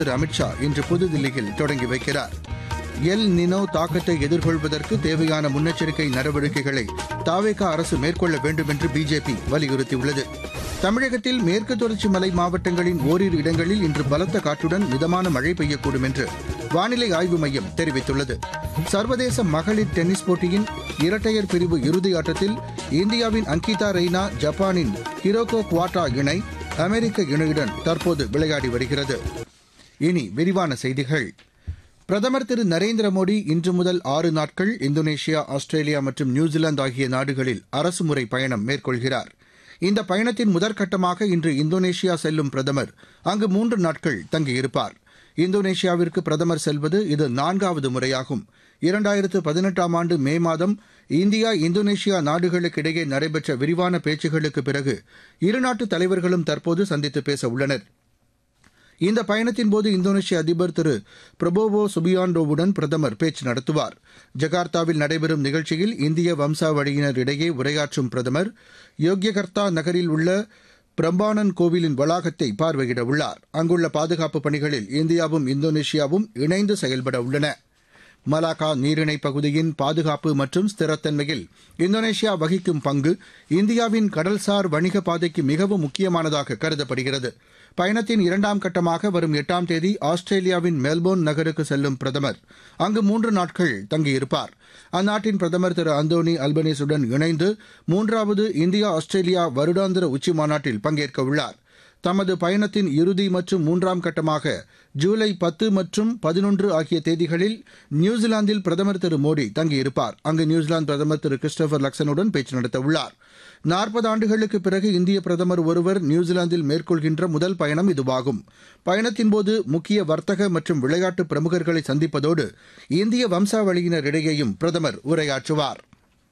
திரு அமித்ஷா இன்று புதுதில்லியில் தொடங்கி வைக்கிறார் எல் நினோ தாக்கத்தை எதிர்கொள்வதற்கு தேவையான முன்னெச்சரிக்கை நடவடிக்கைகளை தாவேகா அரசு மேற்கொள்ள வேண்டும் என்று பிஜேபி வலியுறுத்தியுள்ளது தமிழகத்தில் மேற்கு தொடர்ச்சி மலை மாவட்டங்களின் ஓரிரு இடங்களில் இன்று பலத்த காற்றுடன் மிதமான மழை பெய்யக்கூடும் என்று வானிலை ஆய்வு மையம் தெரிவித்துள்ளது சர்வதேச மகளிர் டென்னிஸ் போட்டியின் இரட்டையர் பிரிவு இறுதி ஆட்டத்தில் இந்தியாவின் அங்கிதா ரெய்னா ஜப்பானின் ஹிரோகோ குவாட்டா இணை அமெரிக்க இணையுடன் தற்போது விளையாடி வருகிறது இனி விரிவான செய்திகள் பிரதமர் திரு நரேந்திர மோடி இன்று முதல் ஆறு நாட்கள் இந்தோனேஷியா ஆஸ்திரேலியா மற்றும் நியூசிலாந்து ஆகிய நாடுகளில் அரசுமுறை பயணம் மேற்கொள்கிறார் இந்த பயணத்தின் முதற்கட்டமாக இன்று இந்தோனேஷியா செல்லும் பிரதமர் அங்கு மூன்று நாட்கள் தங்கியிருப்பார் இந்தோனேஷியாவிற்கு பிரதமர் செல்வது இது நான்காவது முறையாகும் இரண்டாயிரத்து பதினெட்டாம் ஆண்டு மே மாதம் இந்தியா இந்தோனேஷியா நாடுகளுக்கிடையே நடைபெற்ற விரிவான பேச்சுகளுக்கு பிறகு இருநாட்டு தலைவர்களும் தற்போது சந்தித்து பேச உள்ளனர் இந்த பயணத்தின்போது இந்தோனேஷிய அதிபர் திரு பிரபோவோ சுபியாண்டோவுடன் பிரதமர் பேச்சு நடத்துவார் ஜகார்த்தாவில் நடைபெறும் நிகழ்ச்சியில் இந்திய வம்சாவளியினர் இடையே உரையாற்றும் பிரதமர் யோக்யகர்த்தா நகரில் உள்ள பிரம்பானன் கோவிலின் வளாகத்தை பார்வையிட உள்ளார் அங்குள்ள பாதுகாப்பு பணிகளில் இந்தியாவும் இந்தோனேஷியாவும் இணைந்து செயல்பட உள்ளன மலாக்கா நீரிணை பகுதியின் பாதுகாப்பு மற்றும் ஸ்திரத்தன்மையில் இந்தோனேஷியா வகிக்கும் பங்கு இந்தியாவின் கடல்சார் வணிக பாதைக்கு மிகவும் முக்கியமானதாக கருதப்படுகிறது பயணத்தின் இரண்டாம் கட்டமாக வரும் எட்டாம் தேதி ஆஸ்திரேலியாவின் மெல்போர்ன் நகருக்கு செல்லும் பிரதமர் அங்கு மூன்று நாட்கள் தங்கியிருப்பார் அந்நாட்டின் பிரதமர் திரு அந்தோனி அல்பனீசுடன் இணைந்து மூன்றாவது இந்தியா ஆஸ்திரேலியா வருடாந்திர உச்சி மாநாட்டில் பங்கேற்க உள்ளார் தமது பயணத்தின் இறுதி மற்றும் மூன்றாம் கட்டமாக ஜூலை பத்து மற்றும் பதினொன்று ஆகிய தேதிகளில் நியூசிலாந்தில் பிரதமர் திரு மோடி தங்கியிருப்பார் அங்கு நியூசிலாந்து பிரதமர் திரு கிறிஸ்டோபர் லக்சனுடன் பேச்சு நடத்த உள்ளார் நாற்பது ஆண்டுகளுக்கு பிறகு இந்திய பிரதமர் ஒருவர் நியூசிலாந்தில் மேற்கொள்கின்ற முதல் பயணம் இதுவாகும் பயணத்தின்போது முக்கிய வர்த்தக மற்றும் விளையாட்டு பிரமுகர்களை சந்திப்பதோடு இந்திய வம்சாவளியினரிடையேயும் பிரதமர் உரையாற்றுவார்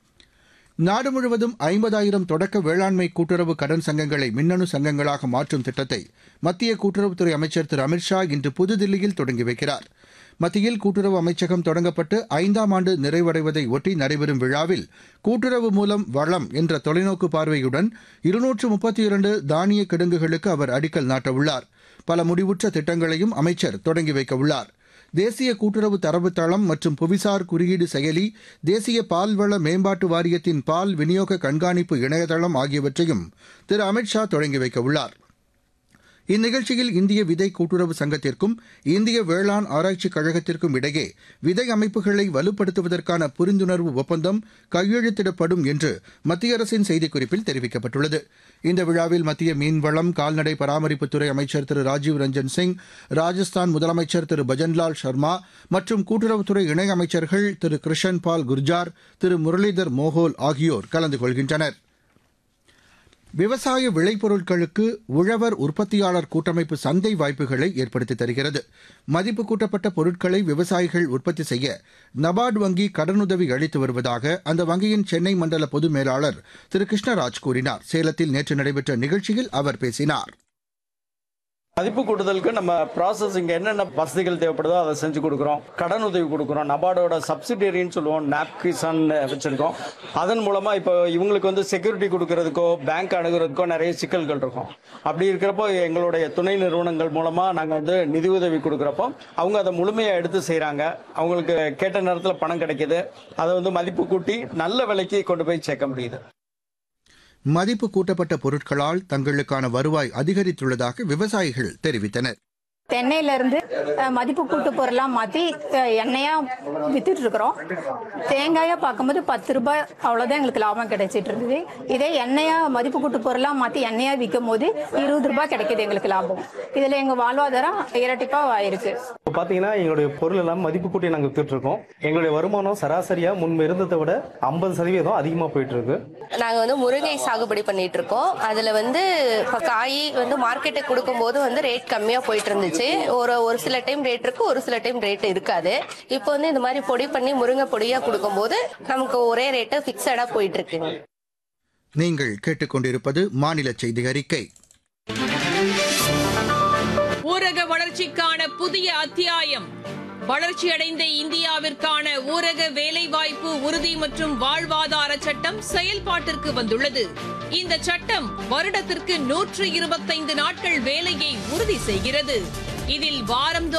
நாடு முழுவதும் ஐம்பதாயிரம் தொடக்க வேளாண்மை கூட்டுறவு கடன் சங்கங்களை மின்னணு சங்கங்களாக மாற்றும் திட்டத்தை மத்திய கூட்டுறவுத்துறை அமைச்சர் திரு அமித்ஷா இன்று புதுதில்லியில் தொடங்கி வைக்கிறார் மத்தியில் கூட்டுறவு அமைச்சகம் தொடங்கப்பட்டு ஐந்தாம் ஆண்டு நிறைவடைவதை ஒட்டி நடைபெறும் விழாவில் கூட்டுறவு மூலம் வளம் என்ற தொலைநோக்கு பார்வையுடன் இருநூற்று முப்பத்தி இரண்டு தானிய கிடங்குகளுக்கு அவர் அடிக்கல் நாட்டவுள்ளார் பல முடிவுற்ற திட்டங்களையும் அமைச்சர் தொடங்கி வைக்க உள்ளார் தேசிய கூட்டுறவு தரவுத்தளம் மற்றும் புவிசார் குறியீடு செயலி தேசிய பால்வள மேம்பாட்டு வாரியத்தின் பால் விநியோக கண்காணிப்பு இணையதளம் ஆகியவற்றையும் திரு அமித்ஷா தொடங்கி வைக்க உள்ளார் இந்நிகழ்ச்சியில் இந்திய விதை கூட்டுறவு சங்கத்திற்கும் இந்திய வேளாண் ஆராய்ச்சிக் கழகத்திற்கும் இடையே விதை அமைப்புகளை வலுப்படுத்துவதற்கான புரிந்துணர்வு ஒப்பந்தம் கையெழுத்திடப்படும் என்று மத்திய அரசின் செய்திக்குறிப்பில் தெரிவிக்கப்பட்டுள்ளது இந்த விழாவில் மத்திய மீன்வளம் கால்நடை பராமரிப்புத்துறை அமைச்சர் திரு ராஜீவ் ரஞ்சன் சிங் ராஜஸ்தான் முதலமைச்சர் திரு பஜன்லால் சர்மா மற்றும் கூட்டுறவுத்துறை இணையமைச்சர்கள் திரு கிருஷன் பால் குர்ஜார் திரு முரளிதர் மோகோல் ஆகியோர் கலந்து கொள்கின்றனர் விவசாய விளைபொருட்களுக்கு உழவர் உற்பத்தியாளர் கூட்டமைப்பு சந்தை வாய்ப்புகளை ஏற்படுத்தி தருகிறது மதிப்பு கூட்டப்பட்ட பொருட்களை விவசாயிகள் உற்பத்தி செய்ய நபார்டு வங்கி கடனுதவி அளித்து வருவதாக அந்த வங்கியின் சென்னை மண்டல பொது மேலாளர் திரு கிருஷ்ணராஜ் கூறினார் சேலத்தில் நேற்று நடைபெற்ற நிகழ்ச்சியில் அவர் பேசினார் மதிப்பு கூட்டுதலுக்கு நம்ம ப்ராசஸிங் என்னென்ன வசதிகள் தேவைப்படுதோ அதை செஞ்சு கொடுக்குறோம் கடன் உதவி கொடுக்குறோம் நபார்டோட சப்சிடரின்னு சொல்லுவோம் நாப்கிசான் வச்சிருக்கோம் அதன் மூலமா இப்போ இவங்களுக்கு வந்து செக்யூரிட்டி கொடுக்கறதுக்கோ பேங்க் அணுகிறதுக்கோ நிறைய சிக்கல்கள் இருக்கும் அப்படி இருக்கிறப்போ எங்களுடைய துணை நிறுவனங்கள் மூலமா நாங்கள் வந்து நிதி உதவி கொடுக்குறப்போ அவங்க அதை முழுமையாக எடுத்து செய்கிறாங்க அவங்களுக்கு கேட்ட நேரத்தில் பணம் கிடைக்குது அதை வந்து மதிப்பு கூட்டி நல்ல விலைக்கு கொண்டு போய் சேர்க்க முடியுது மதிப்பு கூட்டப்பட்ட பொருட்களால் தங்களுக்கான வருவாய் அதிகரித்துள்ளதாக விவசாயிகள் தெரிவித்தனர் தென்னையில இருந்து அஹ், மதிப்பு கூட்டு பொருளாக மாற்றி எண்ணெயா வித்துட்டு இருக்கிறோம் தேங்காயா பார்க்கும்போது பத்து ரூபாய் அவ்வளோதான் எங்களுக்கு லாபம் கிடைச்சிட்டு இருந்தது இதே எண்ணெயா மதிப்பு கூட்டு பொருளாக மாற்றி எண்ணெயா விற்கும் போது இருபது ரூபாய் கிடைக்குது எங்களுக்கு லாபம் இதில் எங்கள் வாழ்வாதாரம் இரட்டிப்பாக ஆயிருக்கு இப்போ பார்த்தீங்கன்னா எங்களுடைய பொருள் எல்லாம் மதிப்பு கூட்டி நாங்கள் வித்துட்டு இருக்கோம் எங்களுடைய வருமானம் சராசரியா முன்பு இருந்ததை விட ஐம்பது சதவீதம் அதிகமாக போயிட்டு இருக்கு நாங்க வந்து முருங்கை சாகுபடி பண்ணிட்டு இருக்கோம் அதுல வந்து இப்ப காய் வந்து மார்க்கெட்டுக்கு கொடுக்கும்போது வந்து ரேட் கம்மியா போயிட்டு இருந்துச்சு ஒரு ஒரு சில டைம் ரேட் இருக்கு ஒரு சில டைம் ரேட் இருக்காது இப்போ வந்து இந்த மாதிரி பொடி பண்ணி முருங்கை பொடியா கொடுக்கும்போது நமக்கு ஒரே ரேட்டு பிக்சடா போயிட்டு இருக்குங்க நீங்கள் கேட்டுக்கொண்டிருப்பது மாநில செய்தி அறிக்கை ஊரக வளர்ச்சிக்கான புதிய அத்தியாயம் வளர்ச்சியடைந்த இந்தியாவிற்கான ஊரக வேலைவாய்ப்பு உறுதி மற்றும் வாழ்வாதார சட்டம் செயல்பாட்டிற்கு வந்துள்ளது இந்த சட்டம் வருடத்திற்கு நூற்று இருபத்தைந்து நாட்கள் வேலையை உறுதி செய்கிறது இதில் வாரந்தோறும்